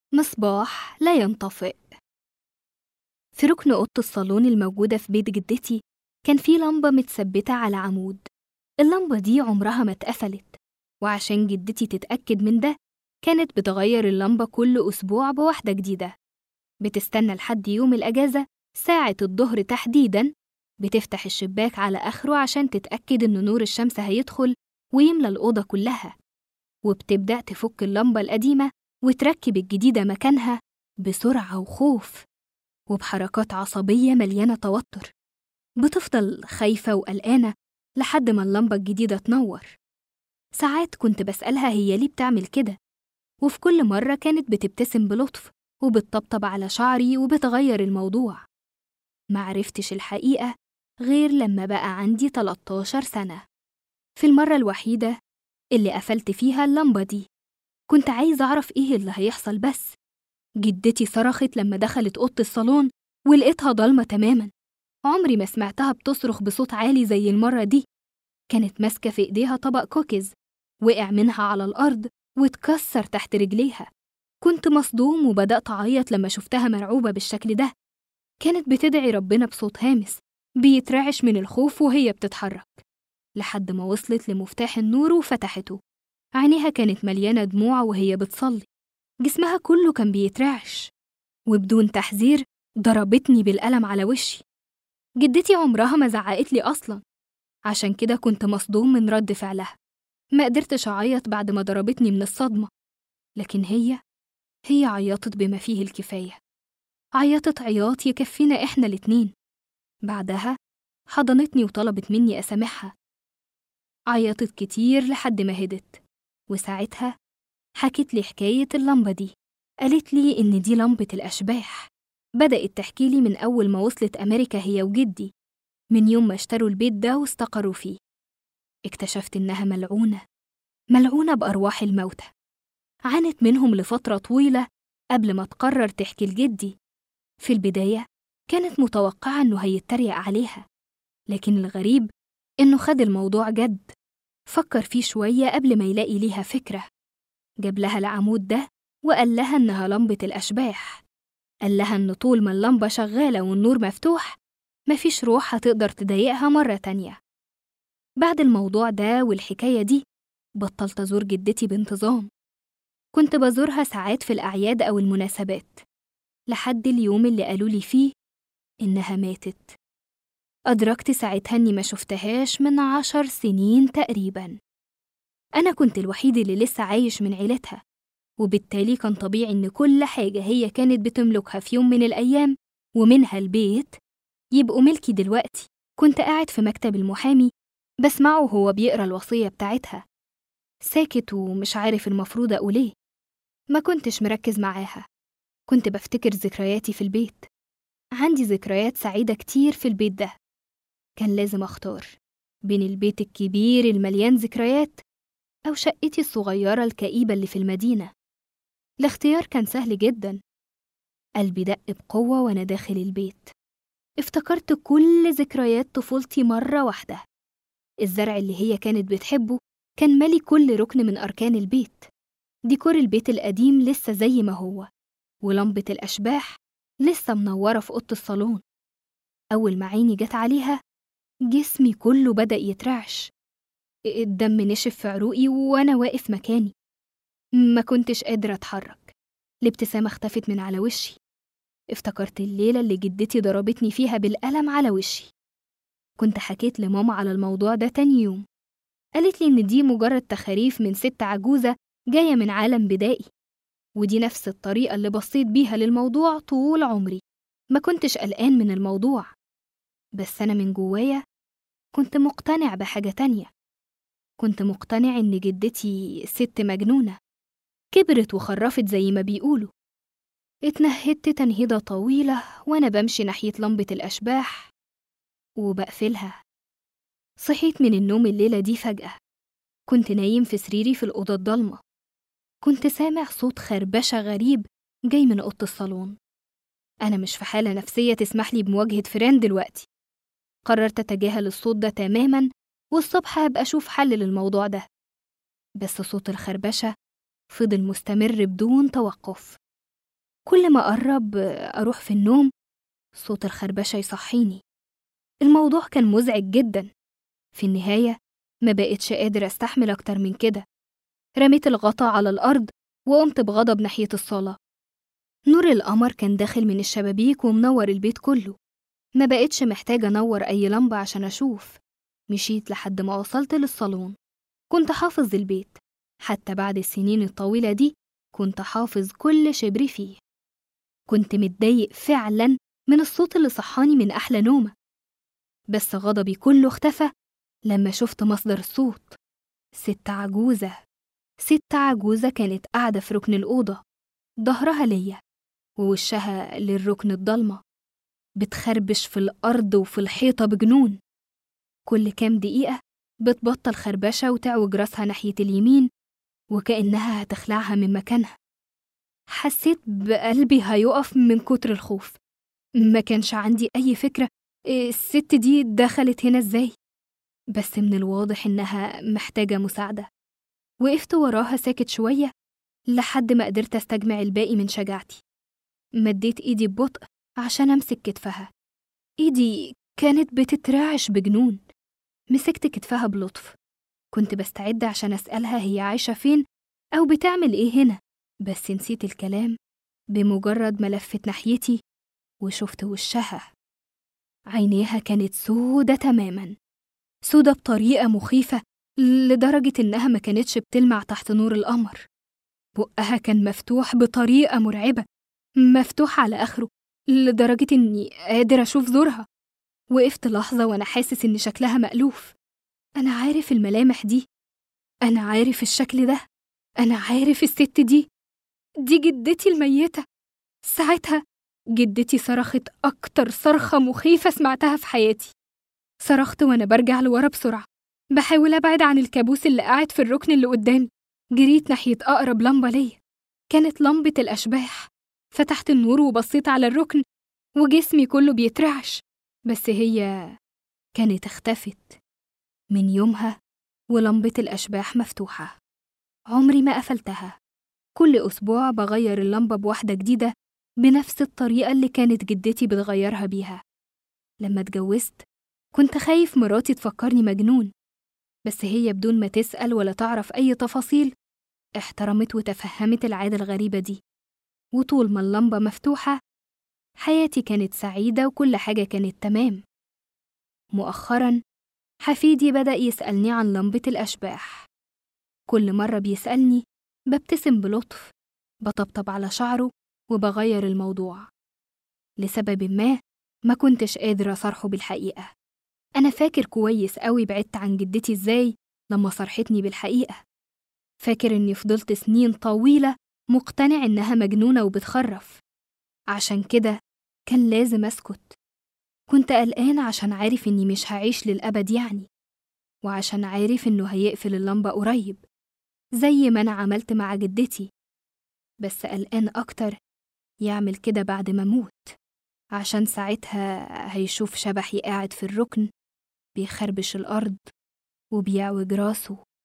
مصباح لا ينطفئ في ركن أوضة الصالون الموجودة في بيت جدتي كان في لمبة متثبتة على عمود اللمبة دي عمرها ما اتقفلت وعشان جدتي تتأكد من ده كانت بتغير اللمبة كل أسبوع بواحدة جديدة بتستنى لحد يوم الأجازة ساعة الظهر تحديداً بتفتح الشباك على آخره عشان تتأكد إن نور الشمس هيدخل ويملى الأوضة كلها وبتبدأ تفك اللمبة القديمة وتركب الجديدة مكانها بسرعة وخوف وبحركات عصبية مليانة توتر بتفضل خايفة وقلقانة لحد ما اللمبة الجديدة تنور ساعات كنت بسألها هي ليه بتعمل كده وفي كل مرة كانت بتبتسم بلطف وبتطبطب على شعري وبتغير الموضوع معرفتش الحقيقة غير لما بقى عندي 13 سنة في المرة الوحيدة اللي قفلت فيها اللمبة دي كنت عايزة أعرف إيه اللي هيحصل بس جدتي صرخت لما دخلت أوضة الصالون ولقيتها ضلمة تماما عمري ما سمعتها بتصرخ بصوت عالي زي المرة دي كانت ماسكة في إيديها طبق كوكيز وقع منها على الأرض واتكسر تحت رجليها كنت مصدوم وبدأت أعيط لما شفتها مرعوبة بالشكل ده كانت بتدعي ربنا بصوت هامس بيترعش من الخوف وهي بتتحرك لحد ما وصلت لمفتاح النور وفتحته عينيها كانت مليانة دموع وهي بتصلي جسمها كله كان بيترعش وبدون تحذير ضربتني بالقلم على وشي جدتي عمرها ما زعقت لي أصلا عشان كده كنت مصدوم من رد فعلها ما قدرتش أعيط بعد ما ضربتني من الصدمة لكن هي هي عيطت بما فيه الكفاية عيطت عياط يكفينا إحنا الاتنين بعدها حضنتني وطلبت مني أسامحها عيطت كتير لحد ما هدت وساعتها حكت لي حكاية اللمبة دي قالت لي إن دي لمبة الأشباح بدأت تحكي لي من أول ما وصلت أمريكا هي وجدي من يوم ما اشتروا البيت ده واستقروا فيه اكتشفت إنها ملعونة ملعونة بأرواح الموتى عانت منهم لفترة طويلة قبل ما تقرر تحكي لجدي في البداية كانت متوقعة إنه هيتريق عليها لكن الغريب إنه خد الموضوع جد فكر فيه شوية قبل ما يلاقي ليها فكرة جاب لها العمود ده وقال لها إنها لمبة الأشباح قال لها إن طول ما اللمبة شغالة والنور مفتوح مفيش روح هتقدر تضايقها مرة تانية بعد الموضوع ده والحكاية دي بطلت أزور جدتي بانتظام كنت بزورها ساعات في الأعياد أو المناسبات لحد اليوم اللي قالوا لي فيه إنها ماتت أدركت ساعتها إني ما شفتهاش من عشر سنين تقريبا أنا كنت الوحيد اللي لسه عايش من عيلتها وبالتالي كان طبيعي إن كل حاجة هي كانت بتملكها في يوم من الأيام ومنها البيت يبقوا ملكي دلوقتي كنت قاعد في مكتب المحامي بسمعه وهو بيقرا الوصية بتاعتها ساكت ومش عارف المفروض أقول إيه ما كنتش مركز معاها كنت بفتكر ذكرياتي في البيت عندي ذكريات سعيدة كتير في البيت ده كان لازم أختار بين البيت الكبير المليان ذكريات أو شقتي الصغيرة الكئيبة اللي في المدينة الاختيار كان سهل جدا قلبي دق بقوة وأنا داخل البيت افتكرت كل ذكريات طفولتي مرة واحدة الزرع اللي هي كانت بتحبه كان مالي كل ركن من أركان البيت ديكور البيت القديم لسه زي ما هو ولمبة الأشباح لسه منورة في أوضة الصالون أول ما عيني جت عليها جسمي كله بدأ يترعش الدم نشف في عروقي وأنا واقف مكاني ما كنتش قادرة أتحرك الابتسامة اختفت من على وشي افتكرت الليلة اللي جدتي ضربتني فيها بالقلم على وشي كنت حكيت لماما على الموضوع ده تاني يوم قالت لي إن دي مجرد تخاريف من ست عجوزة جاية من عالم بدائي ودي نفس الطريقة اللي بصيت بيها للموضوع طول عمري ما كنتش قلقان من الموضوع بس أنا من جوايا كنت مقتنع بحاجة تانية كنت مقتنع إن جدتي ست مجنونة كبرت وخرفت زي ما بيقولوا اتنهدت تنهيدة طويلة وأنا بمشي ناحية لمبة الأشباح وبقفلها صحيت من النوم الليلة دي فجأة كنت نايم في سريري في الأوضة الضلمة كنت سامع صوت خربشة غريب جاي من أوضة الصالون أنا مش في حالة نفسية تسمح لي بمواجهة فيران دلوقتي قررت أتجاهل الصوت ده تماما والصبح هبقى أشوف حل للموضوع ده بس صوت الخربشة فضل مستمر بدون توقف كل ما أقرب أروح في النوم صوت الخربشة يصحيني الموضوع كان مزعج جدا في النهاية ما بقتش قادر أستحمل أكتر من كده رميت الغطا على الأرض وقمت بغضب ناحية الصالة نور القمر كان داخل من الشبابيك ومنور البيت كله ما بقتش محتاجة أنور أي لمبة عشان أشوف مشيت لحد ما وصلت للصالون كنت حافظ البيت حتى بعد السنين الطويلة دي كنت حافظ كل شبر فيه كنت متضايق فعلا من الصوت اللي صحاني من أحلى نومة بس غضبي كله اختفى لما شفت مصدر الصوت ست عجوزة ست عجوزة كانت قاعدة في ركن الأوضة ظهرها ليا ووشها للركن الضلمة بتخربش في الأرض وفي الحيطة بجنون كل كام دقيقة بتبطل خربشة وتعوج راسها ناحية اليمين وكأنها هتخلعها من مكانها حسيت بقلبي هيقف من كتر الخوف ما كانش عندي أي فكرة الست دي دخلت هنا إزاي بس من الواضح إنها محتاجة مساعدة وقفت وراها ساكت شوية لحد ما قدرت أستجمع الباقي من شجاعتي مديت إيدي ببطء عشان أمسك كتفها إيدي كانت بتترعش بجنون مسكت كتفها بلطف كنت بستعد عشان أسألها هي عايشة فين أو بتعمل إيه هنا بس نسيت الكلام بمجرد ما لفت ناحيتي وشفت وشها عينيها كانت سودة تماما سودة بطريقة مخيفة لدرجة إنها ما كانتش بتلمع تحت نور القمر بقها كان مفتوح بطريقة مرعبة مفتوح على آخره لدرجة إني قادر أشوف زورها وقفت لحظة وأنا حاسس إن شكلها مألوف أنا عارف الملامح دي أنا عارف الشكل ده أنا عارف الست دي دي جدتي الميتة ساعتها جدتي صرخت أكتر صرخة مخيفة سمعتها في حياتي صرخت وأنا برجع لورا بسرعة بحاول أبعد عن الكابوس اللي قاعد في الركن اللي قدامي جريت ناحية أقرب لمبة ليا كانت لمبة الأشباح فتحت النور وبصيت على الركن وجسمي كله بيترعش بس هي كانت اختفت من يومها ولمبة الأشباح مفتوحة عمري ما قفلتها كل أسبوع بغير اللمبة بواحدة جديدة بنفس الطريقة اللي كانت جدتي بتغيرها بيها لما اتجوزت كنت خايف مراتي تفكرني مجنون بس هي بدون ما تسأل ولا تعرف أي تفاصيل احترمت وتفهمت العادة الغريبة دي وطول ما اللمبة مفتوحة حياتي كانت سعيدة وكل حاجة كانت تمام مؤخرا حفيدي بدأ يسألني عن لمبة الأشباح كل مرة بيسألني ببتسم بلطف بطبطب على شعره وبغير الموضوع لسبب ما ما كنتش قادرة أصرحه بالحقيقة أنا فاكر كويس قوي بعدت عن جدتي إزاي لما صرحتني بالحقيقة فاكر إني فضلت سنين طويلة مقتنع إنها مجنونة وبتخرف عشان كده كان لازم أسكت كنت قلقان عشان عارف إني مش هعيش للأبد يعني وعشان عارف إنه هيقفل اللمبة قريب زي ما أنا عملت مع جدتي بس قلقان أكتر يعمل كده بعد ما أموت عشان ساعتها هيشوف شبحي قاعد في الركن بيخربش الأرض وبيعوج راسه